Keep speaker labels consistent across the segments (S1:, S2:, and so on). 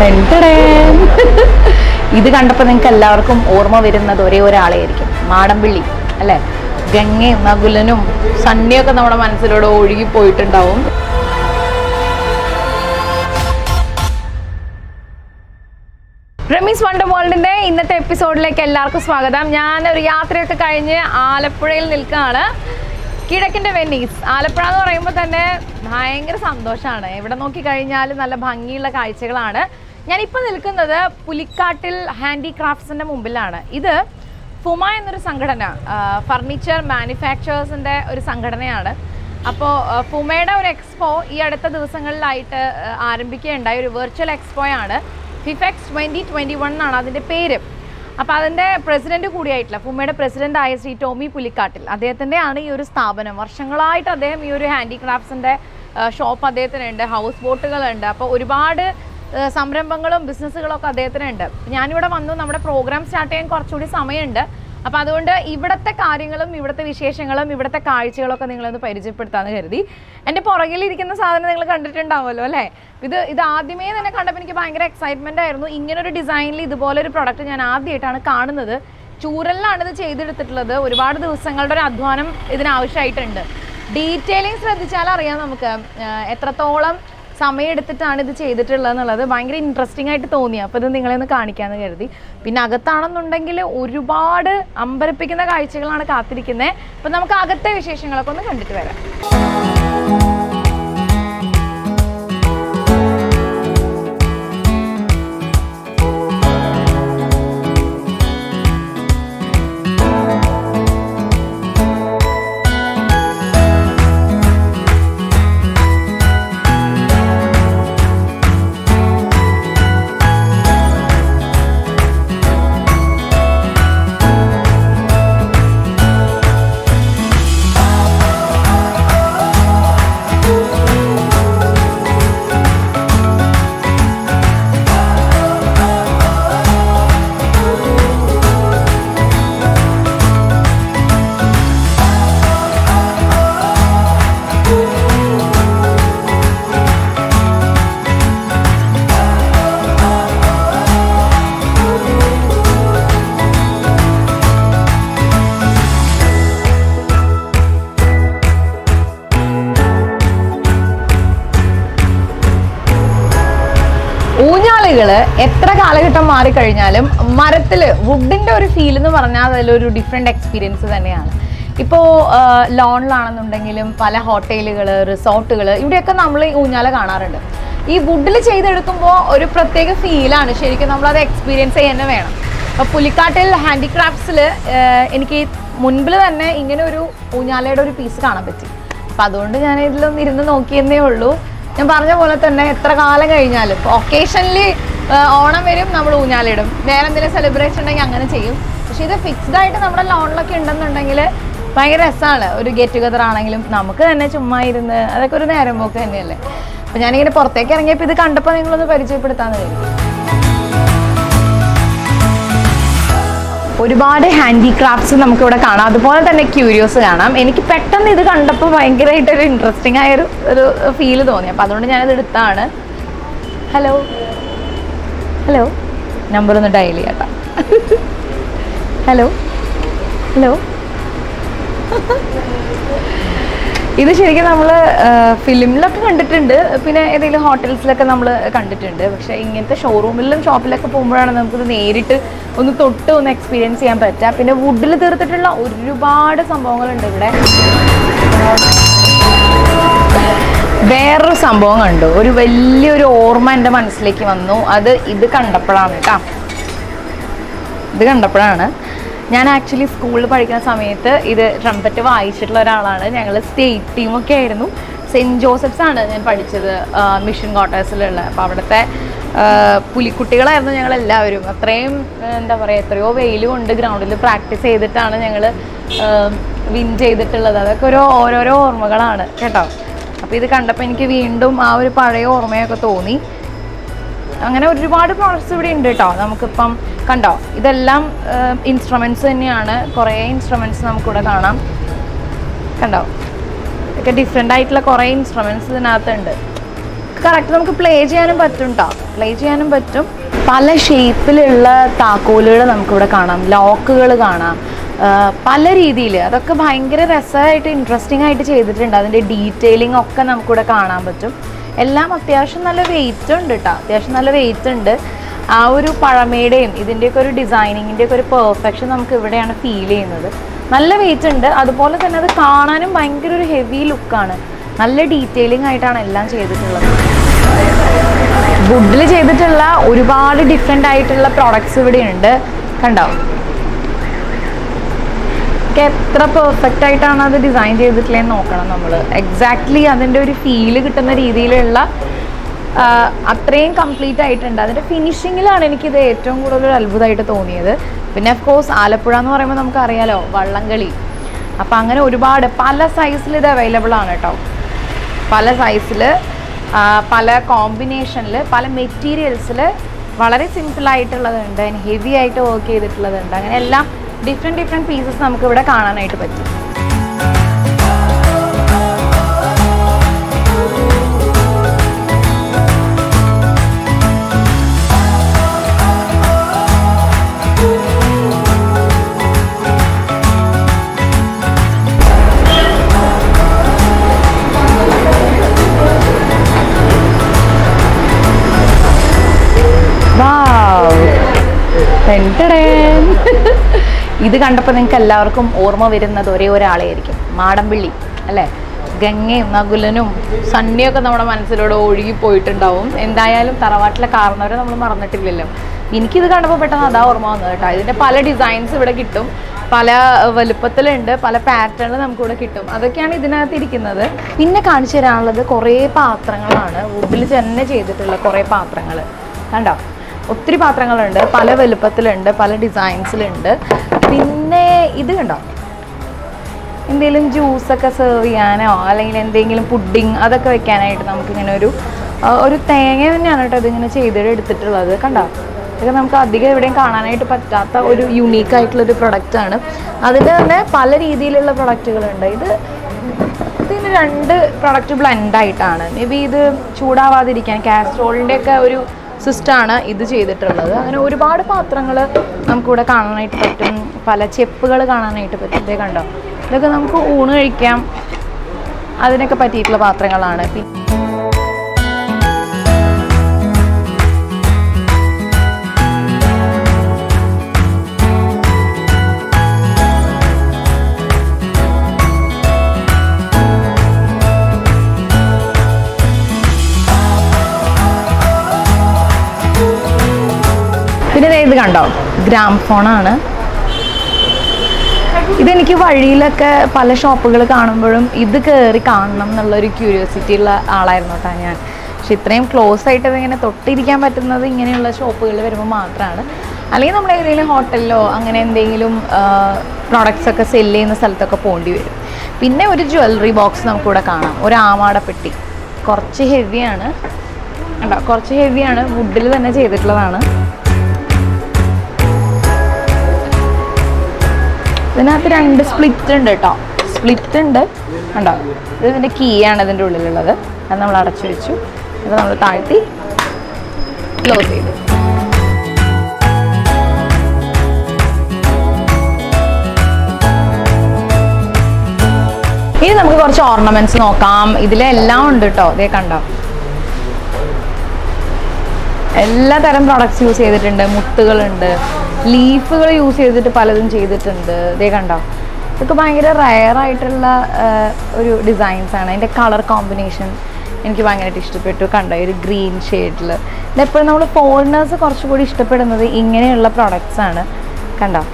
S1: ടെൻടെടേൻ. ഇത് കണ്ടപ്പോൾ നിങ്ങൾക്ക് എല്ലാവർക്കും ഓർമ്മ വരുന്നത് ഒരേ ഒരാളെയായിരിക്കും മാടമ്പിള്ളി അല്ലേ ഗംഗയും നകുലനും സണ്ണിയൊക്കെ നമ്മുടെ മനസ്സിലൂടെ ഒഴുകി പോയിട്ടുണ്ടാവും റമീസ് വണ്ടർ വേൾഡിന്റെ ഇന്നത്തെ എപ്പിസോഡിലേക്ക് എല്ലാവർക്കും സ്വാഗതം ഞാൻ ഒരു യാത്രയൊക്കെ കഴിഞ്ഞ് ആലപ്പുഴയിൽ നിൽക്കുകയാണ് കിഴക്കിന്റെ വെന്നീസ് ആലപ്പുഴ എന്ന് പറയുമ്പോൾ തന്നെ ഭയങ്കര സന്തോഷമാണ് എവിടെ നോക്കി കഴിഞ്ഞാലും നല്ല ഭംഗിയുള്ള കാഴ്ചകളാണ് ഞാനിപ്പോൾ നിൽക്കുന്നത് പുലിക്കാട്ടിൽ ഹാൻഡിക്രാഫ്റ്റ്സിന്റെ മുമ്പിലാണ് ഇത് ഫുമ എന്നൊരു സംഘടന ഫർണിച്ചർ മാനുഫാക്ചറേഴ്സിന്റെ ഒരു സംഘടനയാണ് അപ്പോൾ ഫുമയുടെ ഒരു എക്സ്പോ ഈ അടുത്ത ദിവസങ്ങളിലായിട്ട് ആ, ആരംഭിക്കുകയുണ്ടായ ഒരു വെർച്വൽ എക്സ്പോയാണ് ഫിഫെക്സ് ട്വൻറ്റി ട്വൻറ്റി വൺ എന്നാണ് അതിൻ്റെ പേര് അപ്പോൾ അതിൻ്റെ പ്രസിഡന്റ് കൂടിയായിട്ടുള്ള ഫുമയുടെ പ്രസിഡന്റ് ആയ ശ്രീ ടോമി പുലിക്കാട്ടിൽ അദ്ദേഹത്തിൻ്റെ ആണ് ഈ ഒരു സ്ഥാപനം വർഷങ്ങളായിട്ട് അദ്ദേഹം ഈ ഒരു ഹാൻഡിക്രാഫ്റ്റ്സിൻ്റെ ഷോപ്പ് അദ്ദേഹത്തിനുണ്ട് ഹൗസ് ബോട്ടുകളുണ്ട് അപ്പോൾ ഒരുപാട് ആ, സംരംഭങ്ങളും ബിസിനസ്സുകളും ഒക്കെ അദ്ദേഹത്തിനുണ്ട് ഞാനിവിടെ വന്നു നമ്മുടെ പ്രോഗ്രാം സ്റ്റാർട്ട് ചെയ്യാൻ കുറച്ചുകൂടി സമയമുണ്ട് അപ്പോൾ അതുകൊണ്ട് ഇവിടുത്തെ കാര്യങ്ങളും ഇവിടുത്തെ വിശേഷങ്ങളും ഇവിടുത്തെ കാഴ്ചകളൊക്കെ നിങ്ങളൊന്ന് പരിചയപ്പെടുത്താമെന്ന് കരുതി എൻ്റെ പുറകിലിരിക്കുന്ന സാധനം നിങ്ങൾ കണ്ടിട്ടുണ്ടാവുമല്ലോ അല്ലേ ഇത് ഇത് ആദ്യമേ തന്നെ കണ്ടപ്പോൾ എനിക്ക് ഭയങ്കര എക്സൈറ്റ്മെൻ്റ് ആയിരുന്നു ഇങ്ങനൊരു ഡിസൈനിൽ ഇതുപോലൊരു പ്രൊഡക്റ്റ് ഞാൻ ആദ്യമായിട്ടാണ് കാണുന്നത് ചൂരലിലാണ് ഇത് ചെയ്തെടുത്തിട്ടുള്ളത് ഒരുപാട് ദിവസങ്ങളുടെ ഒരു അധ്വാനം ഇതിനാവശ്യമായിട്ടുണ്ട് ഡീറ്റെയിലിംഗ് ശ്രദ്ധിച്ചാൽ അറിയാം നമുക്ക് ആ, എത്രത്തോളം സമയമെടുത്തിട്ടാണ് ഇത് ചെയ്തിട്ടുള്ളത് എന്നുള്ളത് ഭയങ്കര ഇൻട്രസ്റ്റിംഗ് ആയിട്ട് തോന്നി അപ്പോൾ ഇത് നിങ്ങളെ ഒന്ന് കാണിക്കാമെന്ന് കരുതി പിന്നെ അകത്താണെന്നുണ്ടെങ്കിൽ ഒരുപാട് അമ്പരപ്പിക്കുന്ന കാഴ്ചകളാണ് കാത്തിരിക്കുന്നത് അപ്പം നമുക്ക് അകത്തെ വിശേഷങ്ങളൊക്കെ ഒന്ന് കണ്ടിട്ട് വരാം ഊഞ്ഞാലുകള് എത്ര കാലഘട്ടം മാറിക്കഴിഞ്ഞാലും മരത്തില് വുഡിന്റെ ഒരു ഫീൽ എന്ന് പറഞ്ഞാൽ അതിലൊരു ഡിഫറെന്റ് എക്സ്പീരിയൻസ് തന്നെയാണ് ഇപ്പോൾ ലോണിലാണെന്നുണ്ടെങ്കിലും പല ഹോട്ടലുകൾ റിസോർട്ടുകൾ ഇവിടെയൊക്കെ നമ്മൾ ഈ ഊഞ്ഞാല കാണാറുണ്ട് ഈ വുഡിൽ ചെയ്തെടുക്കുമ്പോൾ ഒരു പ്രത്യേക ഫീലാണ് ശരിക്കും നമ്മളത് എക്സ്പീരിയൻസ് ചെയ്യാൻ വേണം അപ്പോൾ പുലിക്കാട്ടിൽ ഹാൻഡിക്രാഫ്റ്റ്സിൽ എനിക്ക് മുൻപിൽ തന്നെ ഇങ്ങനെ ഒരു ഊഞ്ഞാലയുടെ ഒരു പീസ് കാണാൻ പറ്റി അപ്പം അതുകൊണ്ട് ഞാൻ ഇതിലൊന്ന് ഇരുന്ന് നോക്കിയെന്നേ ഉള്ളൂ ഞാൻ പറഞ്ഞ പോലെ തന്നെ എത്ര കാലം കഴിഞ്ഞാലും ഒക്കേഷനിൽ ഓണം വരും നമ്മൾ ഊഞ്ഞാലിടും വേറെ എന്തെങ്കിലും സെലിബ്രേഷൻ ഉണ്ടെങ്കിൽ അങ്ങനെ ചെയ്യും പക്ഷെ ഇത് ഫിക്സ്ഡ് ആയിട്ട് നമ്മുടെ ലോണിലൊക്കെ ഉണ്ടെന്നുണ്ടെങ്കിൽ ഭയങ്കര രസമാണ് ഒരു ഗെറ്റ് ടുഗദർ ആണെങ്കിലും നമുക്ക് തന്നെ ചുമ്മാ ഇരുന്ന് അതൊക്കെ ഒരു നേരം പോക്ക് തന്നെയല്ലേ അപ്പം ഞാനിങ്ങനെ പുറത്തേക്ക് ഇറങ്ങിയപ്പോൾ ഇത് കണ്ടപ്പോൾ നിങ്ങളൊന്ന് പരിചയപ്പെടുത്താമെന്ന് കരുതി ഒരുപാട് ഹാൻഡിക്രാഫ്റ്റ്സ് നമുക്കിവിടെ കാണാം അതുപോലെ തന്നെ ക്യൂരിയോസ് കാണാം എനിക്ക് പെട്ടെന്ന് ഇത് കണ്ടപ്പോൾ ഭയങ്കരമായിട്ട് ഒരു ഇൻട്രസ്റ്റിംഗ് ആയൊരു ഒരു ഫീല് തോന്നി അപ്പോൾ അതുകൊണ്ട് ഞാനത് എടുത്താണ് ഹലോ ഹലോ നമ്പർ ഒന്ന് ഡയൽ ചെയ്യാട്ടോ ഹലോ ഹലോ ഇത് ശരിക്കും നമ്മൾ ഫിലിമിലൊക്കെ കണ്ടിട്ടുണ്ട് പിന്നെ ഏതെങ്കിലും ഹോട്ടൽസിലൊക്കെ നമ്മൾ കണ്ടിട്ടുണ്ട് പക്ഷേ ഇങ്ങനത്തെ ഷോറൂമിലും ഷോപ്പിലൊക്കെ പോകുമ്പോഴാണ് നമുക്കിത് നേരിട്ട് ഒന്ന് തൊട്ട് ഒന്ന് എക്സ്പീരിയൻസ് ചെയ്യാൻ പറ്റുക പിന്നെ വുഡിൽ തീർത്തിട്ടുള്ള ഒരുപാട് സംഭവങ്ങളുണ്ട് ഇവിടെ വേറൊരു സംഭവം കണ്ടു ഒരു വലിയൊരു ഓർമ്മ എൻ്റെ മനസ്സിലേക്ക് വന്നു അത് ഇത് കണ്ടപ്പോഴാണ് കേട്ടോ ഇത് കണ്ടപ്പോഴാണ് ഞാൻ ആക്ച്വലി സ്കൂളിൽ പഠിക്കുന്ന സമയത്ത് ഇത് ട്രംപറ്റ് വായിച്ചിട്ടുള്ള ഒരാളാണ് ഞങ്ങൾ സ്റ്റേറ്റ് ടീമൊക്കെ ആയിരുന്നു സെൻറ്റ് ജോസഫ്സ് ആണ് ഞാൻ പഠിച്ചത് ആ, മിഷൻ ക്വാർട്ടേഴ്സിലുള്ള അപ്പോൾ അവിടുത്തെ ആ, പുലിക്കുട്ടികളായിരുന്നു ഞങ്ങൾ എല്ലാവരും അത്രയും ആ, എന്താ പറയുക എത്രയോ വെയിൽ കൊണ്ട് ഗ്രൗണ്ടിൽ പ്രാക്ടീസ് ചെയ്തിട്ടാണ് ഞങ്ങൾ വിൻ ചെയ്തിട്ടുള്ളത് അതൊക്കെ ഒരു ഓരോരോ ഓർമ്മകളാണ് കേട്ടോ അപ്പോൾ ഇത് കണ്ടപ്പോൾ എനിക്ക് വീണ്ടും ആ ഒരു പഴയ ഓർമ്മയൊക്കെ തോന്നി അങ്ങനെ ഒരുപാട് പ്രോഡക്ട്സ് ഇവിടെ ഉണ്ട് കേട്ടോ നമുക്കിപ്പം കണ്ടോ ഇതെല്ലാം ഇൻസ്ട്രുമെൻറ്റ്സ് തന്നെയാണ് കുറേ ഇൻസ്ട്രുമെൻറ്റ്സ് നമുക്കിവിടെ കാണാം കണ്ടോ ഇതൊക്കെ ഡിഫറെൻ്റ് ആയിട്ടുള്ള കുറേ ഇൻസ്ട്രുമെൻറ്റ്സ് ഇതിനകത്തുണ്ട് കറക്റ്റ് നമുക്ക് പ്ലേ ചെയ്യാനും പറ്റും കേട്ടോ പ്ലേ ചെയ്യാനും പറ്റും പല ഷേപ്പിലുള്ള താക്കോലുകൾ നമുക്കിവിടെ കാണാം ലോക്കുകൾ കാണാം ആ, പല രീതിയിൽ അതൊക്കെ ഭയങ്കര രസമായിട്ട് ഇൻട്രസ്റ്റിംഗ് ആയിട്ട് ചെയ്തിട്ടുണ്ട് അതിൻ്റെ ഡീറ്റെയിലിംഗ് ഒക്കെ നമുക്കിവിടെ കാണാൻ പറ്റും എല്ലാം അത്യാവശ്യം നല്ല വെയിറ്റ് ഉണ്ട് കേട്ടോ അത്യാവശ്യം നല്ല വെയിറ്റ് ഉണ്ട് ആ ഒരു പഴമയുടെയും ഇതിൻ്റെയൊക്കെ ഒരു ഡിസൈനിങ്ങിൻ്റെയൊക്കെ ഒരു പെർഫെക്ഷൻ നമുക്ക് ഇവിടെയാണ് ഫീൽ ചെയ്യുന്നത് നല്ല വെയിറ്റ് ഉണ്ട് അതുപോലെ തന്നെ അത് കാണാനും ഭയങ്കര ഒരു ഹെവി ലുക്കാണ് നല്ല ഡീറ്റെയിലിംഗ് ആയിട്ടാണ് എല്ലാം ചെയ്തിട്ടുള്ളത് വുഡിൽ ചെയ്തിട്ടുള്ള ഒരുപാട് ഡിഫറെൻ്റ് ആയിട്ടുള്ള പ്രോഡക്ട്സ് ഇവിടെ ഉണ്ട് കണ്ടോ ഒക്കെ എത്ര പെർഫെക്റ്റ് ആയിട്ടാണ് അത് ഡിസൈൻ ചെയ്തിട്ടില്ലെന്ന് നോക്കണം നമ്മൾ എക്സാക്ട്ലി അതിൻ്റെ ഒരു ഫീല് കിട്ടുന്ന രീതിയിലുള്ള ആ, അത്രയും കംപ്ലീറ്റ് ആയിട്ടുണ്ട് അതിൻ്റെ ഫിനിഷിങ്ങിലാണ് എനിക്കിത് ഏറ്റവും കൂടുതൽ ഒരു അത്ഭുതമായിട്ട് തോന്നിയത് പിന്നെ ഓഫ് കോഴ്സ് ആലപ്പുഴ എന്ന് പറയുമ്പോൾ നമുക്കറിയാലോ വള്ളംകളി അപ്പം അങ്ങനെ ഒരുപാട് പല സൈസിൽ ഇത് അവൈലബിൾ ആണ് കേട്ടോ പല സൈസിൽ പല കോമ്പിനേഷനിൽ പല മെറ്റീരിയൽസിൽ വളരെ സിമ്പിൾ ആയിട്ടുള്ളതുണ്ട് ഹെവി ആയിട്ട് വർക്ക് ചെയ്തിട്ടുള്ളതുണ്ട് അങ്ങനെ എല്ലാം ഡിഫറെൻറ്റ് ഡിഫറെൻറ്റ് പീസസ് നമുക്ക് ഇവിടെ കാണാനായിട്ട് പറ്റും വാവ്. ടെൻറ്റടേൻ. ഇത് കണ്ടപ്പോൾ നിങ്ങൾക്ക് എല്ലാവർക്കും ഓർമ്മ വരുന്നത് ഒരേ ഒരാളെയായിരിക്കും മാടമ്പിള്ളി അല്ലേ ഗംഗയും നകുലനും സണ്ണിയൊക്കെ നമ്മുടെ മനസ്സിലൂടെ ഒഴുകി പോയിട്ടുണ്ടാവും എന്തായാലും തറവാട്ടിലെ കാരണവരെ നമ്മൾ മറന്നിട്ടില്ലല്ലോ എനിക്കിത് കണ്ടപ്പോൾ പെട്ടെന്ന് അതാ ഓർമ്മ വന്നത് കേട്ടോ ഇതിൻ്റെ പല ഡിസൈൻസ് ഇവിടെ കിട്ടും പല വലുപ്പത്തിലുണ്ട് പല പാറ്റേണിൽ നമുക്കിവിടെ കിട്ടും അതൊക്കെയാണ് ഇതിനകത്ത് ഇരിക്കുന്നത് പിന്നെ കാണിച്ചു തരാനുള്ളത് കുറേ പാത്രങ്ങളാണ് വുഡിൽ തന്നെ ചെയ്തിട്ടുള്ള കുറേ പാത്രങ്ങൾ കണ്ടോ ഒത്തിരി പാത്രങ്ങളുണ്ട് പല വലുപ്പത്തിലുണ്ട് പല ഡിസൈൻസിലുണ്ട് പിന്നെ ഇത് കണ്ടോ എന്തെങ്കിലും ജ്യൂസൊക്കെ സെർവ് ചെയ്യാനോ അല്ലെങ്കിൽ എന്തെങ്കിലും പുഡിങ് അതൊക്കെ വെക്കാനായിട്ട് നമുക്കിങ്ങനെ ഒരു ആ, ഒരു തേങ്ങ തന്നെയാണ് കേട്ടോ ഇതിങ്ങനെ ചെയ്തിട്ട് എടുത്തിട്ടുള്ളത് കണ്ടോ ഇതൊക്കെ നമുക്ക് അധികം എവിടെയും കാണാനായിട്ട് പറ്റാത്ത ഒരു യുണീക്ക് ആയിട്ടുള്ളൊരു പ്രൊഡക്റ്റാണ് അതിൻ്റെ തന്നെ പല രീതിയിലുള്ള പ്രൊഡക്റ്റുകളുണ്ട് ഇത് ഇതിന് രണ്ട് പ്രൊഡക്റ്റ് ബ്ലെൻഡ് ആയിട്ടാണ് മേ ബി ഇത് ചൂടാവാതിരിക്കാൻ കാസ്ട്രോളിൻ്റെ ഒക്കെ ഒരു സിസ്റ്റമാണ് ഇത് ചെയ്തിട്ടുള്ളത് അങ്ങനെ ഒരുപാട് പാത്രങ്ങൾ നമുക്കിവിടെ കാണാനായിട്ട് പറ്റും പല ചെപ്പുകൾ കാണാനായിട്ട് പറ്റും ഇതേ കണ്ടോ ഇതൊക്കെ നമുക്ക് ഊണ് കഴിക്കാം അതിനൊക്കെ പറ്റിയിട്ടുള്ള പാത്രങ്ങളാണ് പി- പിന്നെ ദേ ഇത് കണ്ടോ ഗ്രാം ഫോണാണ് ഇതെനിക്ക് വഴിയിലൊക്കെ പല ഷോപ്പുകൾ കാണുമ്പോഴും ഇത് കയറി കാണണം എന്നുള്ളൊരു ക്യൂരിയോസിറ്റി ഉള്ള ആളായിരുന്നു കേട്ടോ ഞാൻ പക്ഷെ ഇത്രയും ക്ലോസ് ആയിട്ട് ഇതിങ്ങനെ തൊട്ടിരിക്കാൻ പറ്റുന്നത് ഇങ്ങനെയുള്ള ഷോപ്പുകളിൽ വരുമ്പോൾ മാത്രമാണ് അല്ലെങ്കിൽ നമ്മൾ ഏതെങ്കിലും ഹോട്ടലിലോ അങ്ങനെ എന്തെങ്കിലും പ്രോഡക്റ്റ്സ് ഒക്കെ സെല് ചെയ്യുന്ന സ്ഥലത്തൊക്കെ പോകേണ്ടി വരും പിന്നെ ഒരു ജ്വല്ലറി ബോക്സ് നമുക്കിവിടെ കാണാം ഒരു ആമാടപ്പെട്ടി കുറച്ച് ഹെവിയാണ് അല്ല കുറച്ച് ഹെവിയാണ് വുഡിൽ തന്നെ ചെയ്തിട്ടുള്ളതാണ് ഇതിനകത്ത് രണ്ട് സ്പ്ലിറ്റ് ഉണ്ട് കേട്ടോ സ്പ്ലിറ്റ് ഉണ്ട് കണ്ടോ ഇത് ഇതിൻ്റെ കീ ആണ് ഇതിൻ്റെ ഉള്ളിലുള്ളത് അത് നമ്മൾ അടച്ചു വെച്ചു ഇത് നമ്മൾ താഴ്ത്തി ക്ലോസ് ചെയ്തു ഇനി നമുക്ക് കുറച്ച് ഓർണമെന്റ്സ് നോക്കാം ഇതിലെല്ലാം ഉണ്ട് കേട്ടോ ഇതേ കണ്ടോ എല്ലാ തരം പ്രോഡക്ട്സ് യൂസ് ചെയ്തിട്ടുണ്ട് മുത്തുകളുണ്ട് ലീഫുകൾ യൂസ് ചെയ്തിട്ട് പലതും ചെയ്തിട്ടുണ്ട് ഇതേ കണ്ടോ ഇതൊക്കെ ഭയങ്കര റയർ ആയിട്ടുള്ള ആ, ഒരു ഡിസൈൻസ് ആണ് അതിൻ്റെ കളർ കോമ്പിനേഷൻ എനിക്ക് ഭയങ്കരമായിട്ട് ഇഷ്ടപ്പെട്ടു കണ്ടോ ഈ ഒരു ഗ്രീൻ ഷെയ്ഡിൽ ഇതെപ്പോഴും നമ്മൾ ഫോറിനേഴ്സ് കുറച്ചുകൂടി ഇഷ്ടപ്പെടുന്നത് ഇങ്ങനെയുള്ള പ്രോഡക്റ്റ്സ് ആണ് കണ്ടോ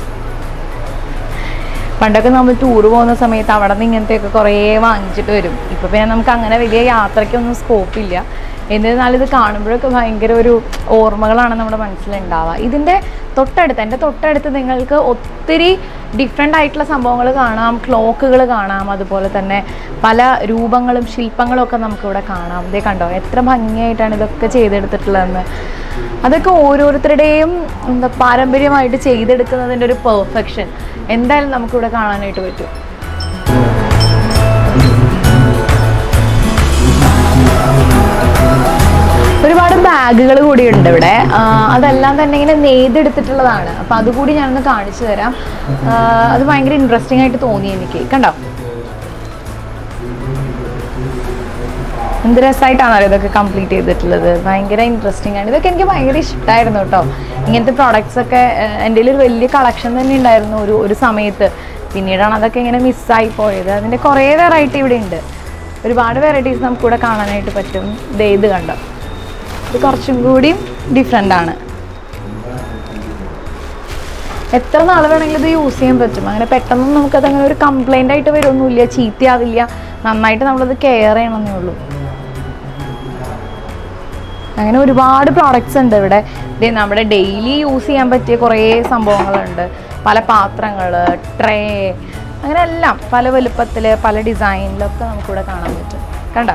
S1: പണ്ടൊക്കെ നമ്മൾ ടൂർ പോകുന്ന സമയത്ത് അവിടെ നിന്ന് ഇങ്ങനത്തെയൊക്കെ കുറേ വാങ്ങിച്ചിട്ട് വരും ഇപ്പം പിന്നെ നമുക്ക് അങ്ങനെ വലിയ യാത്രയ്ക്കൊന്നും സ്കോപ്പില്ല എന്നിരുന്നാലും ഇത് കാണുമ്പോഴൊക്കെ ഭയങ്കര ഒരു ഓർമ്മകളാണ് നമ്മുടെ മനസ്സിലുണ്ടാവുക ഇതിൻ്റെ തൊട്ടടുത്ത് എൻ്റെ തൊട്ടടുത്ത് നിങ്ങൾക്ക് ഒത്തിരി ഡിഫറെൻ്റ് ആയിട്ടുള്ള സംഭവങ്ങൾ കാണാം ക്ലോക്കുകൾ കാണാം അതുപോലെ തന്നെ പല രൂപങ്ങളും ശില്പങ്ങളും ഒക്കെ നമുക്കിവിടെ കാണാം ഇതേ കണ്ടോ എത്ര ഭംഗിയായിട്ടാണ് ഇതൊക്കെ ചെയ്തെടുത്തിട്ടുള്ളതെന്ന് അതൊക്കെ ഓരോരുത്തരുടെയും എന്താ പാരമ്പര്യമായിട്ട് ചെയ്തെടുക്കുന്നതിൻ്റെ ഒരു പെർഫെക്ഷൻ എന്തായാലും നമുക്കിവിടെ കാണാനായിട്ട് പറ്റും ഒരുപാട് ബാഗുകൾ കൂടി ഉണ്ട് ഇവിടെ ആ, അതെല്ലാം തന്നെ ഇങ്ങനെ നെയ്തെടുത്തിട്ടുള്ളതാണ് അപ്പോൾ അതുകൂടി ഞാനൊന്ന് കാണിച്ചു തരാം ആ, അത് ഭയങ്കര ഇൻട്രസ്റ്റിംഗ് ആയിട്ട് തോന്നി എനിക്ക് കണ്ടോ എന്ത് രസമായിട്ടാണ് അറിയാം ഇതൊക്കെ കംപ്ലീറ്റ് ചെയ്തിട്ടുള്ളത് ഭയങ്കര ഇൻട്രസ്റ്റിംഗ് ആണ് ഇതൊക്കെ എനിക്ക് ഭയങ്കര ഇഷ്ടമായിരുന്നു കേട്ടോ ഇങ്ങനത്തെ പ്രോഡക്റ്റ്സ് ഒക്കെ ഏഹ്, എൻ്റെ കയ്യിൽ ഒരു വലിയ കളക്ഷൻ തന്നെ ഉണ്ടായിരുന്നു ഒരു ഒരു സമയത്ത് പിന്നീടാണ് അതൊക്കെ ഇങ്ങനെ മിസ്സായി പോയത് അതിൻ്റെ കുറേ വെറൈറ്റി ഇവിടെ ഉണ്ട് ഒരുപാട് വെറൈറ്റീസ് നമുക്ക് ഇവിടെ കാണാനായിട്ട് പറ്റും ദേ ഇത് കണ്ടോ ഇത് കുറച്ചും കൂടിയും ഡിഫറെൻ്റ് ആണ് എത്ര നാൾ വേണമെങ്കിലും ഇത് യൂസ് ചെയ്യാൻ പറ്റും അങ്ങനെ പെട്ടെന്ന് നമുക്കത് അങ്ങനെ ഒരു കംപ്ലൈൻ്റ് ആയിട്ട് വരുമൊന്നുമില്ല ചീത്തയാവില്ല നന്നായിട്ട് നമ്മളത് കെയർ ചെയ്യണമെന്നേ ഉള്ളൂ അങ്ങനെ ഒരുപാട് പ്രോഡക്റ്റ്സ് ഉണ്ട് ഇവിടെ ദേ നമ്മുടെ ഡെയിലി യൂസ് ചെയ്യാൻ പറ്റിയ കുറേ സംഭവങ്ങളുണ്ട് പല പാത്രങ്ങൾ ട്രേ അങ്ങനെ എല്ലാം പല വലുപ്പത്തിൽ പല ഡിസൈനിലൊക്കെ നമുക്കിവിടെ കാണാൻ പറ്റും കണ്ട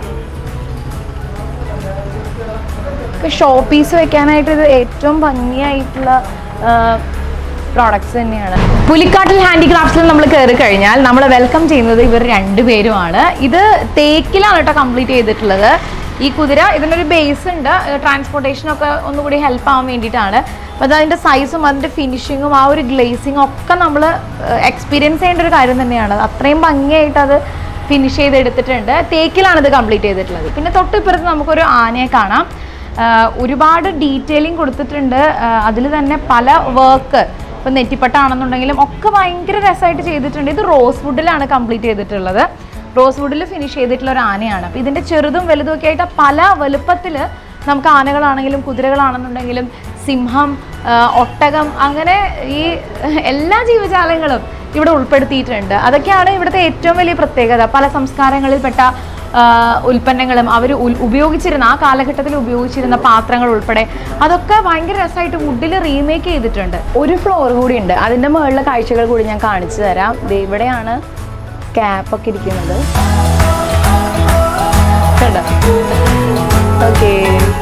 S1: ഷോ പീസ് വെക്കാനായിട്ട് ഇത് ഏറ്റവും ഭംഗിയായിട്ടുള്ള പ്രോഡക്ട്സ് തന്നെയാണ് പുലിക്കാട്ടിൽ ഹാൻഡിക്രാഫ്റ്റ്സിൽ നമ്മൾ കയറി കഴിഞ്ഞാൽ നമ്മൾ വെൽക്കം ചെയ്യുന്നത് ഇവർ രണ്ടുപേരുമാണ് ഇത് തേക്കിലാണ് കേട്ടോ കംപ്ലീറ്റ് ചെയ്തിട്ടുള്ളത് ഈ കുതിര ഇതിനൊരു ബേസ് ഉണ്ട് ട്രാൻസ്പോർട്ടേഷനൊക്കെ ഒന്നുകൂടി ഹെൽപ്പ് ആവാൻ വേണ്ടിയിട്ടാണ് അപ്പോൾ അത് അതിൻ്റെ സൈസും അതിൻ്റെ ഫിനിഷിങ്ങും ആ ഒരു ഗ്ലേസിങ്ങും ഒക്കെ നമ്മൾ എക്സ്പീരിയൻസ് ചെയ്യേണ്ട ഒരു കാര്യം തന്നെയാണ് അത് ഭംഗിയായിട്ട് അത് ഫിനിഷ് ചെയ്തെടുത്തിട്ടുണ്ട് തേക്കിലാണ് ഇത് കംപ്ലീറ്റ് ചെയ്തിട്ടുള്ളത് പിന്നെ തൊട്ടിപ്പുറത്ത് നമുക്കൊരു ആനയെ കാണാം ആഹ് ഒരുപാട് ഡീറ്റെയിലിംഗ് കൊടുത്തിട്ടുണ്ട് അതിൽ തന്നെ പല വർക്ക് ഇപ്പം നെറ്റിപ്പട്ടാണെന്നുണ്ടെങ്കിലും ഒക്കെ ഭയങ്കര രസമായിട്ട് ചെയ്തിട്ടുണ്ട് ഇത് റോസ് വുഡിലാണ് കംപ്ലീറ്റ് ചെയ്തിട്ടുള്ളത് റോസ് വുഡിൽ ഫിനിഷ് ചെയ്തിട്ടുള്ള ഒരു ആനയാണ് അപ്പോൾ ഇതിൻ്റെ ചെറുതും വലുതും ഒക്കെ ആയിട്ട് പല വലുപ്പത്തിൽ നമുക്ക് ആനകളാണെങ്കിലും കുതിരകളാണെന്നുണ്ടെങ്കിലും സിംഹം ആഹ് ഒട്ടകം അങ്ങനെ ഈ എല്ലാ ജീവജാലങ്ങളും ഇവിടെ ഉൾപ്പെടുത്തിയിട്ടുണ്ട് അതൊക്കെയാണ് ഇവിടുത്തെ ഏറ്റവും വലിയ പ്രത്യേകത പല സംസ്കാരങ്ങളിൽപ്പെട്ട ആഹ് ഉൽപ്പന്നങ്ങളും അവർ ഉപയോഗിച്ചിരുന്ന ആ കാലഘട്ടത്തിൽ ഉപയോഗിച്ചിരുന്ന പാത്രങ്ങൾ ഉൾപ്പെടെ അതൊക്കെ ഭയങ്കര രസമായിട്ട് വുഡിൽ റീമേക്ക് ചെയ്തിട്ടുണ്ട് ഒരു ഫ്ലോർ കൂടി ഉണ്ട് അതിൻ്റെ മുകളിലെ കാഴ്ചകൾ കൂടി ഞാൻ കാണിച്ചു തരാം ദേ ഇവിടെയാണ് ക്യാപ്പൊക്കെ ഇരിക്കുന്നത് കണ്ടോ ഓക്കേ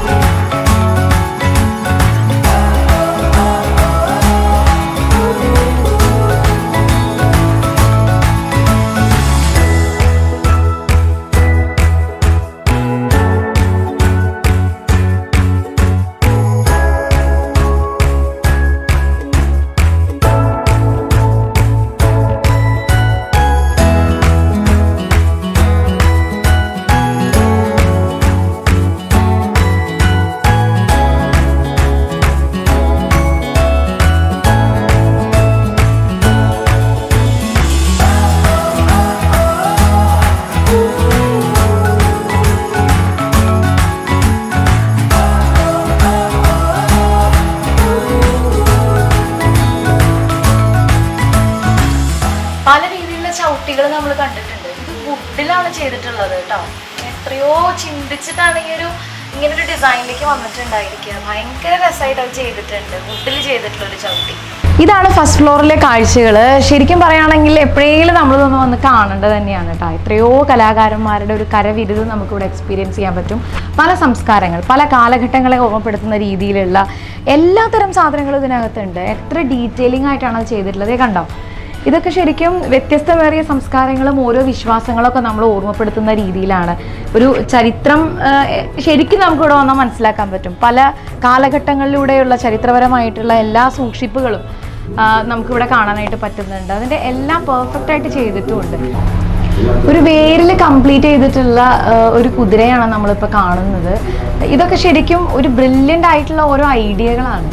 S1: പല രീതിയിലുള്ള ചവിട്ടികൾ നമ്മൾ കണ്ടിട്ടുണ്ട് ഇത് വുഡിലാണ് ചെയ്തിട്ടുള്ളത് കേട്ടോ എത്രയോ ചിന്തിച്ചിട്ടാണ് ഈ ഒരു ഇങ്ങനെ ഒരു ഡിസൈനിലേക്ക് വന്നിട്ടുണ്ടായിരിക്കുക ഭയങ്കര രസമായിട്ട് അത് ചെയ്തിട്ടുണ്ട് വുഡിൽ ചെയ്തിട്ടുള്ള ഒരു ചവിട്ടി ഇതാണ് ഫസ്റ്റ് ഫ്ലോറിലെ കാഴ്ചകൾ ശരിക്കും പറയുകയാണെങ്കിൽ എപ്പോഴെങ്കിലും നമ്മളിതൊന്ന് വന്ന് കാണേണ്ടത് തന്നെയാണ് കേട്ടോ എത്രയോ കലാകാരന്മാരുടെ ഒരു കരവിരുത് നമുക്കിവിടെ എക്സ്പീരിയൻസ് ചെയ്യാൻ പറ്റും പല സംസ്കാരങ്ങൾ പല കാലഘട്ടങ്ങളെ ഓർമ്മപ്പെടുത്തുന്ന രീതിയിലുള്ള എല്ലാത്തരം സാധനങ്ങളും ഇതിനകത്തുണ്ട് എത്ര ഡീറ്റെയിലിംഗ് ആയിട്ടാണ് അത് ചെയ്തിട്ടുള്ളത് ദേ കണ്ടോ ഇതൊക്കെ ശരിക്കും വ്യത്യസ്തമേറിയ സംസ്കാരങ്ങളും ഓരോ വിശ്വാസങ്ങളൊക്കെ നമ്മൾ ഓർമ്മപ്പെടുത്തുന്ന രീതിയിലാണ് ഒരു ചരിത്രം ആ, ശരിക്കും നമുക്ക് ഇവിടെ വന്നാൽ മനസ്സിലാക്കാൻ പറ്റും പല കാലഘട്ടങ്ങളിലൂടെയുള്ള ചരിത്രപരമായിട്ടുള്ള എല്ലാ സൂക്ഷിപ്പുകളും ആ, നമുക്കിവിടെ കാണാനായിട്ട് പറ്റുന്നുണ്ട് അതിൻ്റെ എല്ലാം പെർഫെക്റ്റ് ആയിട്ട് ചെയ്തിട്ടുമുണ്ട് ഒരു വേരിൽ കംപ്ലീറ്റ് ചെയ്തിട്ടുള്ള ആ, ഒരു കുതിരയാണ് നമ്മളിപ്പോൾ കാണുന്നത് ഇതൊക്കെ ശരിക്കും ഒരു ബ്രില്യൻ്റ് ആയിട്ടുള്ള ഓരോ ഐഡിയകളാണ്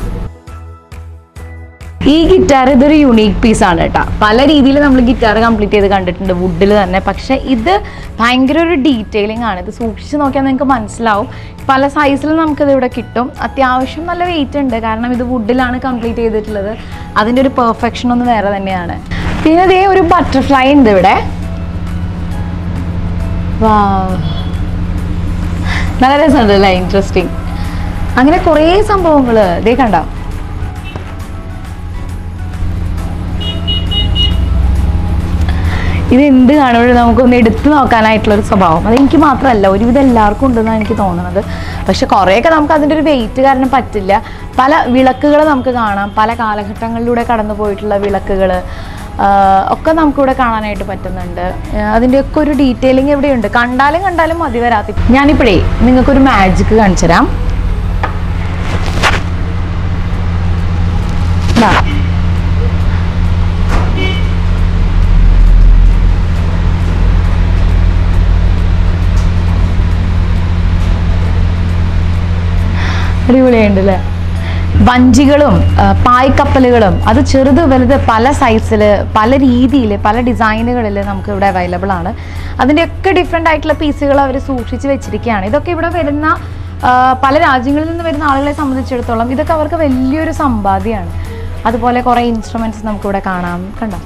S1: ഈ ഗിറ്റാർ ഇതൊരു യുണീക്ക് പീസാണ് കേട്ടോ പല രീതിയിൽ നമ്മൾ ഗിറ്റാർ കംപ്ലീറ്റ് ചെയ്ത് കണ്ടിട്ടുണ്ട് വുഡിൽ തന്നെ പക്ഷേ ഇത് ഭയങ്കര ഒരു ഡീറ്റെയിലിംഗ് ആണ് ഇത് സൂക്ഷിച്ച് നോക്കിയാൽ നിങ്ങൾക്ക് മനസ്സിലാവും പല സൈസിലും നമുക്കിത് ഇവിടെ കിട്ടും അത്യാവശ്യം നല്ല വെയിറ്റ് ഉണ്ട് കാരണം ഇത് വുഡിലാണ് കംപ്ലീറ്റ് ചെയ്തിട്ടുള്ളത് അതിൻ്റെ ഒരു പെർഫെക്ഷൻ ഒന്ന് വേറെ തന്നെയാണ് പിന്നെ ഇതേ ഒരു ബട്ടർഫ്ലൈ ഉണ്ട് ഇവിടെ Wow. നല്ല രസമുണ്ട് അല്ലേ ഇൻട്രസ്റ്റിംഗ് അങ്ങനെ കുറേ സംഭവങ്ങൾ ഇതേ കണ്ടോ ഇത് എന്ത് കാണുമ്പോഴും നമുക്കൊന്ന് എടുത്തു നോക്കാനായിട്ടുള്ള ഒരു സ്വഭാവം അത് എനിക്ക് മാത്രമല്ല ഒരുവിധം എല്ലാവർക്കും ഉണ്ടെന്നാണ് എനിക്ക് തോന്നുന്നത് പക്ഷെ കുറേയൊക്കെ നമുക്ക് അതിൻ്റെ ഒരു വെയിറ്റ് കാരണം പറ്റില്ല പല വിളക്കുകൾ നമുക്ക് കാണാം പല കാലഘട്ടങ്ങളിലൂടെ കടന്നു പോയിട്ടുള്ള വിളക്കുകൾ ഒക്കെ നമുക്കിവിടെ കാണാനായിട്ട് പറ്റുന്നുണ്ട് ആഹ് അതിൻ്റെയൊക്കെ ഒരു ഡീറ്റെയിലിംഗ് ഇവിടെയുണ്ട് കണ്ടാലും കണ്ടാലും മതി വരാത്തി ഞാനിപ്പോഴേ നിങ്ങൾക്കൊരു മാജിക് കാണിച്ചു തരാം അടിപൊളിയുണ്ട് അല്ലേ വഞ്ചികളും ആ, പായ്ക്കപ്പലുകളും അത് ചെറുത് വലുത് പല സൈസിൽ പല രീതിയിൽ പല ഡിസൈനുകളിൽ നമുക്ക് ഇവിടെ അവൈലബിൾ ആണ് അതിൻ്റെയൊക്കെ ഡിഫറെൻ്റ് ആയിട്ടുള്ള പീസുകൾ അവർ സൂക്ഷിച്ച് വെച്ചിരിക്കുകയാണ് ഇതൊക്കെ ഇവിടെ വരുന്ന ആ, പല രാജ്യങ്ങളിൽ നിന്ന് വരുന്ന ആളുകളെ സംബന്ധിച്ചിടത്തോളം ഇതൊക്കെ അവർക്ക് വലിയൊരു സമ്പാദ്യമാണ് അതുപോലെ കുറേ ഇൻസ്ട്രുമെൻറ്റ്സ് നമുക്കിവിടെ കാണാം കണ്ടോ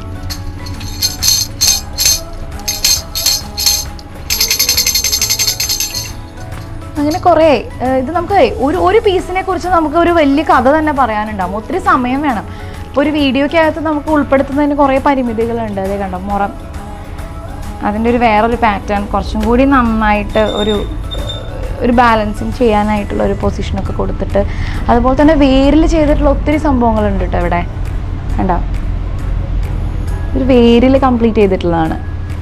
S1: അങ്ങനെ കുറേ ഏഹ് ഇത് നമുക്ക് ഒരു ഒരു പീസിനെ കുറിച്ച് നമുക്ക് ഒരു വലിയ കഥ തന്നെ പറയാനുണ്ടാവും ഒത്തിരി സമയം വേണം ഇപ്പോൾ ഒരു വീഡിയോക്കകത്ത് നമുക്ക് ഉൾപ്പെടുത്തുന്നതിന് കുറേ പരിമിതികളുണ്ട് അതേ കണ്ടോ മുറം അതിൻ്റെ ഒരു വേറൊരു പാറ്റേൺ കുറച്ചും കൂടി നന്നായിട്ട് ഒരു ഒരു ബാലൻസിങ് ചെയ്യാനായിട്ടുള്ള ഒരു പൊസിഷനൊക്കെ കൊടുത്തിട്ട് അതുപോലെ തന്നെ വേരിൽ ചെയ്തിട്ടുള്ള ഒത്തിരി സംഭവങ്ങളുണ്ട് കേട്ടോ ഇവിടെ കണ്ടോ ഒരു വേരിൽ കംപ്ലീറ്റ് ചെയ്തിട്ടുള്ളതാണ്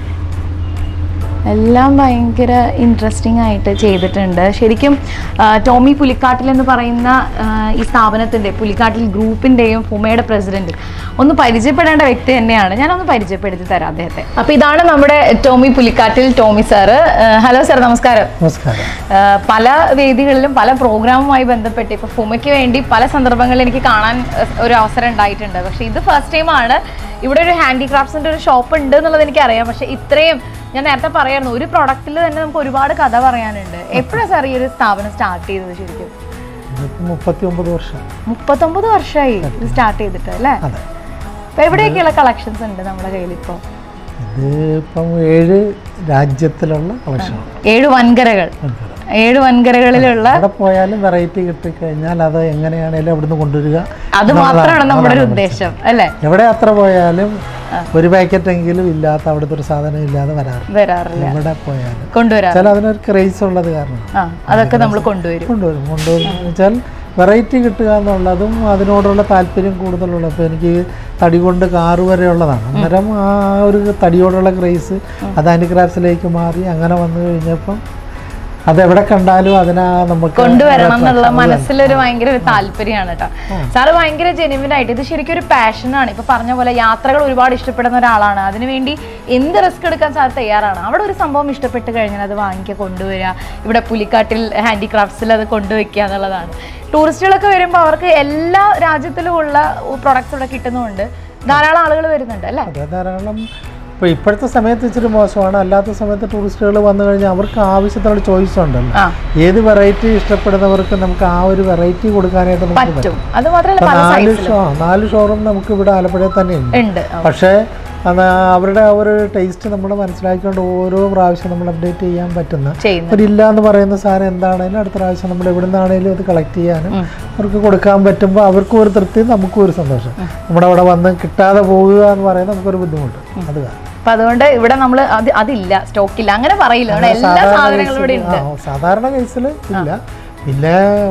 S1: എല്ലാം ഭയങ്കര ഇൻട്രസ്റ്റിംഗ് ആയിട്ട് ചെയ്തിട്ടുണ്ട് ശരിക്കും ആ, ടോമി പുലിക്കാട്ടിൽ എന്ന് പറയുന്ന ആ, ഈ സ്ഥാപനത്തിൻ്റെ പുലിക്കാട്ടിൽ ഗ്രൂപ്പിൻ്റെയും ഫുമയുടെ പ്രസിഡന്റ് ഒന്ന് പരിചയപ്പെടേണ്ട വ്യക്തി തന്നെയാണ് ഞാനൊന്ന് പരിചയപ്പെടുത്തി തരാം അദ്ദേഹത്തെ അപ്പോൾ ഇതാണ് നമ്മുടെ Tommy Pulikkattil Tommy sir hello sir നമസ്കാരം
S2: നമസ്കാരം
S1: ആ, പല വേദികളിലും പല പ്രോഗ്രാമുമായി ബന്ധപ്പെട്ട് ഇപ്പോൾ ഫുമയ്ക്ക് വേണ്ടി പല സന്ദർഭങ്ങളിൽ എനിക്ക് കാണാൻ അഹ്, ഒരു അവസരം ഉണ്ടായിട്ടുണ്ട് പക്ഷേ ഇത് ഫസ്റ്റ് ടൈമാണ് ഇവിടെ ഒരു ഹാൻഡിക്രാഫ്റ്റ്സിൻ്റെ ഒരു ഷോപ്പ് ഉണ്ട് എന്നുള്ളത് എനിക്കറിയാം പക്ഷേ ഇത്രയും ഞാൻ നേരത്തെ പറയായിരുന്നു ഒരു പ്രൊഡക്റ്റിൽ തന്നെ നമുക്ക് ഒരുപാട് കഥ പറയാനുണ്ട് എപ്പോഴാണ് സാർ ഈ ഒരു സ്ഥാപനം സ്റ്റാർട്ട് ചെയ്തത് ശരിക്കും
S2: ഇതിപ്പോൾ മുപ്പത്തി ഒമ്പത് വർഷം
S1: മുപ്പത്തൊമ്പത് വർഷമായി ഇത് സ്റ്റാർട്ട് ചെയ്തിട്ട് അല്ലേ
S2: അതെ
S1: അപ്പോൾ എവിടെയൊക്കെയുള്ള കളക്ഷൻസ് ഉണ്ട് നമ്മുടെ കയ്യിൽ ഇപ്പോൾ
S2: ഇത് ഇപ്പം ഏഴ് രാജ്യത്തിലുള്ള കളക്ഷനാണ്
S1: ഏഴ് വൻകരകൾ ഏഴ് വൻകരകളിലുള്ള
S2: അവിടെ പോയാലും വെറൈറ്റി കിട്ടിക്കഴിഞ്ഞാൽ അത് എങ്ങനെയാണേലും അവിടുന്ന് കൊണ്ടുവരിക
S1: അത് മാത്രമാണ് നമ്മുടെ ഒരു ഉദ്ദേശം അല്ലേ
S2: എവിടെ അത്ര പോയാലും ഒരു പാക്കറ്റ് എങ്കിലും ഇല്ലാത്ത അവിടുത്തെ ഒരു സാധനം ഇല്ലാതെ വരാറില്ല
S1: വരാറില്ല
S2: എവിടെ പോയാലും
S1: കൊണ്ടുവരാറ്
S2: ചില അതിനൊരു ക്രേസ് ഉള്ളത് കാരണം
S1: ആ അതൊക്കെ നമ്മൾ കൊണ്ടുവരും
S2: കൊണ്ടുവരും കൊണ്ടുവരും വെച്ചാൽ വെറൈറ്റി കിട്ടുക എന്നുള്ളതും അതിനോടുള്ള താല്പര്യം കൂടുതലുള്ള ഇപ്പോൾ എനിക്ക് തടി കൊണ്ട് കാറ് വരെ ഉള്ളതാണ് അന്നേരം ആ ഒരു തടിയോടുള്ള ക്രേസ് അത് ഹാൻഡിക്രാഫ്റ്റ്സിലേക്ക് മാറി അങ്ങനെ വന്നു കഴിഞ്ഞപ്പം അതെവിടെ കണ്ടാലും അതിനാ നമുക്ക്
S1: കൊണ്ടുവരണം എന്നുള്ള മനസ്സിലൊരു ഭയങ്കര ഒരു താല്പര്യമാണ് കേട്ടോ സാറ് ഭയങ്കര ജെനുവിൻ ആയിട്ട് ഇത് ശരിക്കും ഒരു പാഷനാണ് ഇപ്പൊ പറഞ്ഞ പോലെ യാത്രകൾ ഒരുപാട് ഇഷ്ടപ്പെടുന്ന ഒരാളാണ് അതിനുവേണ്ടി എന്ത് റിസ്ക് എടുക്കാൻ സാർ തയ്യാറാണ് അവിടെ ഒരു സംഭവം ഇഷ്ടപ്പെട്ട് കഴിഞ്ഞാൽ അത് വാങ്ങിക്കുക കൊണ്ടുവരിക ഇവിടെ പുലിക്കാട്ടിൽ ഹാൻഡിക്രാഫ്റ്റ്സിൽ അത് കൊണ്ടുവയ്ക്കുക എന്നുള്ളതാണ് ടൂറിസ്റ്റുകളൊക്കെ വരുമ്പോൾ അവർക്ക് എല്ലാ രാജ്യത്തിലും ഉള്ള പ്രൊഡക്ട്സ് ഇവിടെ കിട്ടുന്നുണ്ട് ധാരാളം ആളുകൾ വരുന്നുണ്ട് അല്ലേ
S2: അതെ ധാരാളം ഇപ്പോൾ ഇപ്പോഴത്തെ സമയത്ത് ഇച്ചിരി മോശമാണ് അല്ലാത്ത സമയത്ത് ടൂറിസ്റ്റുകൾ വന്നു കഴിഞ്ഞാൽ അവർക്ക് ആവശ്യത്തിനുള്ള ചോയ്സ് ഉണ്ടല്ലോ
S1: ആ
S2: ഏത് വെറൈറ്റി ഇഷ്ടപ്പെടുന്നവർക്ക് നമുക്ക് ആ ഒരു വെറൈറ്റി കൊടുക്കാനായിട്ട് നമുക്ക് പറ്റും
S1: പറ്റും അത് മാത്രമല്ല
S2: ഇപ്പൊ
S1: പല
S2: നാല്
S1: സൈസിലും
S2: ഷോ നാല് ഷോറൂം നമുക്ക് ഇവിടെ ആലപ്പുഴയിൽ തന്നെ ഉണ്ട്
S1: ഉണ്ട്
S2: പക്ഷേ അത് അവരുടെ ആ ഒരു ടേസ്റ്റ് നമ്മൾ മനസ്സിലാക്കിക്കൊണ്ട് ഓരോ പ്രാവശ്യം നമ്മൾ അപ്ഡേറ്റ് ചെയ്യാൻ പറ്റുന്ന
S1: ചെയ്യുന്നു
S2: ഒരു ഇല്ല എന്ന് പറയുന്ന സാധനം എന്താണേലും അടുത്ത പ്രാവശ്യം നമ്മൾ എവിടെ നിന്നാണേലും അത് കളക്ട് ചെയ്യാനും അവർക്ക് കൊടുക്കാൻ പറ്റുമ്പോൾ അവർക്കും ഒരു തൃപ്തി നമുക്കും ഒരു സന്തോഷം നമ്മുടെ അവിടെ വന്ന് കിട്ടാതെ പോകുക എന്ന് പറയുന്നത് നമുക്കൊരു ബുദ്ധിമുട്ട് അത് കാരണം.
S1: അപ്പൊ അതുകൊണ്ട് ഇവിടെ നമ്മൾ അത് അതില്ല സ്റ്റോക്കില്ല അങ്ങനെ പറയില്ല നമ്മുടെ എല്ലാ സാധനങ്ങളും ഇവിടെ ഉണ്ട്
S2: ആ, സാധാരണ കേസിൽ ഇല്ല പിന്നെ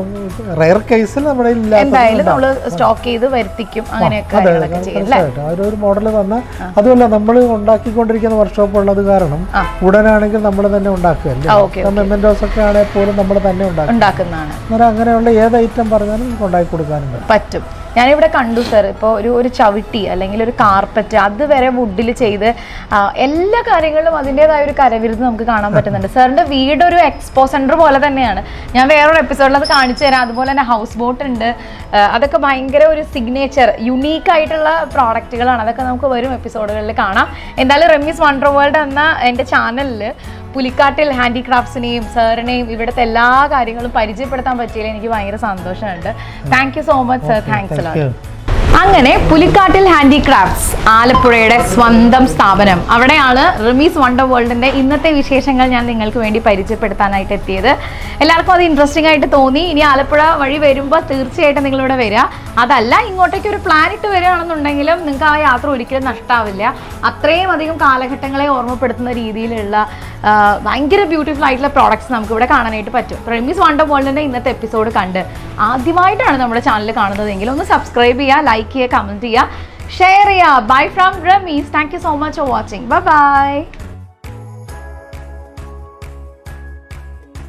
S2: റയർ കേസിൽ നമ്മുടെ ഇല്ല
S1: എന്തായാലും നമ്മൾ സ്റ്റോക്ക് ചെയ്ത് വരുത്തിക്കും അങ്ങനെയൊക്കെ കാര്യങ്ങളൊക്കെ ചെയ്യും അല്ലേ
S2: തീർച്ചയായിട്ടും അവരൊരു മോഡൽ തന്ന അതുമല്ല നമ്മൾ ഉണ്ടാക്കിക്കൊണ്ടിരിക്കുന്ന വർക്ക്ഷോപ്പ് ഉള്ളത് കാരണം ഉടനാണെങ്കിൽ നമ്മൾ തന്നെ ഉണ്ടാക്കുകയല്ലേ
S1: ആ, okay,
S2: മെമ്മൻറ്റോസ് ഒക്കെ ആണെങ്കിൽ പോലും നമ്മൾ തന്നെ ഉണ്ടാക്കും
S1: ഉണ്ടാക്കുന്നതാണ്
S2: അന്നേരം അങ്ങനെയുള്ള ഏത് ഐറ്റം പറഞ്ഞാലും നമുക്ക് ഉണ്ടാക്കി കൊടുക്കാനും പറ്റും
S1: പറ്റും ഞാനിവിടെ കണ്ടു സർ ഇപ്പോൾ ഒരു ഒരു ചവിട്ടി അല്ലെങ്കിൽ ഒരു കാർപ്പറ്റ് അത് വരെ വുഡിൽ ചെയ്ത് ആ, എല്ലാ കാര്യങ്ങളിലും അതിൻ്റെതായ ഒരു കരവിരുത് നമുക്ക് കാണാൻ പറ്റുന്നുണ്ട് സാറിൻ്റെ വീട് ഒരു എക്സ്പോ സെൻറ്റർ പോലെ തന്നെയാണ് ഞാൻ വേറൊരു എപ്പിസോഡിൽ അത് കാണിച്ചു തരാം അതുപോലെ തന്നെ ഹൗസ് ബോട്ട് ഉണ്ട് ആ, അതൊക്കെ ഭയങ്കര ഒരു സിഗ്നേച്ചർ യുണീക്ക് ആയിട്ടുള്ള പ്രോഡക്റ്റുകളാണ് അതൊക്കെ നമുക്ക് വരും എപ്പിസോഡുകളിൽ കാണാം എന്തായാലും റെമീസ് വണ്ടർ വേൾഡ് എന്ന എൻ്റെ ചാനലിൽ പുലിക്കാട്ടിൽ ഹാൻഡിക്രാഫ്റ്റ്സിനെയും സാറിനെയും ഇവിടുത്തെ എല്ലാ കാര്യങ്ങളും പരിചയപ്പെടുത്താൻ പറ്റിയതിൽ എനിക്ക് ഭയങ്കര സന്തോഷമുണ്ട് thank you so much sir thanks
S2: Thank you.
S1: അങ്ങനെ പുലിക്കാട്ടിൽ ഹാൻഡിക്രാഫ്റ്റ്സ് ആലപ്പുഴയുടെ സ്വന്തം സ്ഥാപനം അവിടെയാണ് റിമീസ് വണ്ടർ വേൾഡിന്റെ ഇന്നത്തെ വിശേഷങ്ങൾ ഞാൻ നിങ്ങൾക്ക് വേണ്ടി പരിചയപ്പെടുത്താനായിട്ട് എത്തിയത് എല്ലാവർക്കും അത് ഇൻട്രസ്റ്റിംഗ് ആയിട്ട് തോന്നി ഇനി ആലപ്പുഴ വഴി വരുമ്പോൾ തീർച്ചയായിട്ടും നിങ്ങളിവിടെ വരിക അതല്ല ഇങ്ങോട്ടേക്ക് ഒരു പ്ലാൻ ഇട്ട് വരികയാണെന്നുണ്ടെങ്കിലും നിങ്ങൾക്ക് ആ യാത്ര ഒരിക്കലും നഷ്ടാവില്ല അത്രയും അധികം കാലഘട്ടങ്ങളെ ഓർമ്മപ്പെടുത്തുന്ന രീതിയിലുള്ള ആ, ഭയങ്കര ബ്യൂട്ടിഫുൾ ആയിട്ടുള്ള പ്രോഡക്ട്സ് നമുക്ക് ഇവിടെ കാണാനായിട്ട് പറ്റും റെമീസ് വണ്ടർ വേൾഡിന്റെ ഇന്നത്തെ എപ്പിസോഡ് കണ്ട് ആദ്യമായിട്ടാണ് നമ്മുടെ ചാനൽ കാണുന്നതെങ്കിൽ ഒന്ന് സബ്സ്ക്രൈബ് ചെയ്യുക ലൈക്ക് ചെയ്യുക കമൻറ്റ് ചെയ്യുക ഷെയർ ചെയ്യുക bye from Ramees thank you so much for watching bye by